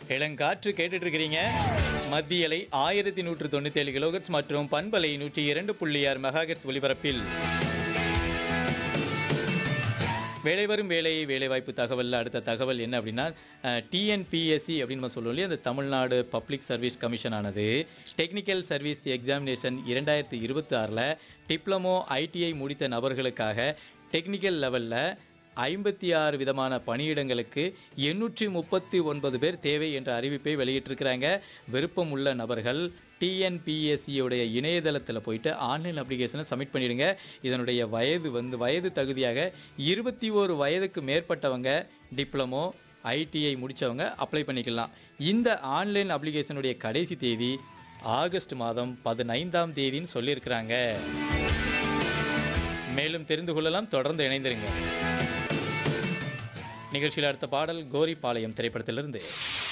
இளங்காற்று கேட்டுட்டு இருக்கிறீங்க மத்தியலை ஆயிரத்தி நூற்று தொண்ணூத்தி ஏழு கிலோகட்ஸ் மற்றும் பண்பலை நூற்றி இரண்டு புள்ளி ஆறு மெகாகட்ஸ் ஒலிபரப்பில் வேலை வரும் வேலை வேலைவாய்ப்பு தகவலில் அடுத்த தகவல் என்ன அப்படின்னா டிஎன்பிஎஸ்சி அப்படின்னு நம்ம சொல்லுவோம் இல்லையா அந்த தமிழ்நாடு பப்ளிக் சர்வீஸ் கமிஷனானது டெக்னிக்கல் சர்வீஸ் எக்ஸாமினேஷன் இரண்டாயிரத்தி இருபத்தி ஆறில் டிப்ளமோ ஐடிஐ முடித்த நபர்களுக்காக டெக்னிக்கல் லெவலில் ஐம்பத்தி ஆறு விதமான பணியிடங்களுக்கு எண்ணூற்றி முப்பத்தி ஒன்பது பேர் தேவை என்ற அறிவிப்பை வெளியிட்டிருக்கிறாங்க விருப்பம் உள்ள நபர்கள் டிஎன்பிஎஸ்சியோடைய இணையதளத்தில் போயிட்டு ஆன்லைன் அப்ளிகேஷனை சப்மிட் பண்ணிடுங்க இதனுடைய வயது வந்து வயது தகுதியாக இருபத்தி ஓரு வயதுக்கு மேற்பட்டவங்க டிப்ளமோ ஐடிஐ முடித்தவங்க அப்ளை பண்ணிக்கலாம் இந்த ஆன்லைன் அப்ளிகேஷனுடைய கடைசி தேதி ஆகஸ்ட் மாதம் பதினைந்தாம் தேதின்னு சொல்லியிருக்கிறாங்க மேலும் தெரிந்து கொள்ளலாம் தொடர்ந்து இணைந்திருங்க நிகழ்ச்சியில் அடுத்த பாடல் கோரிப்பாளையம் திரைப்படத்திலிருந்து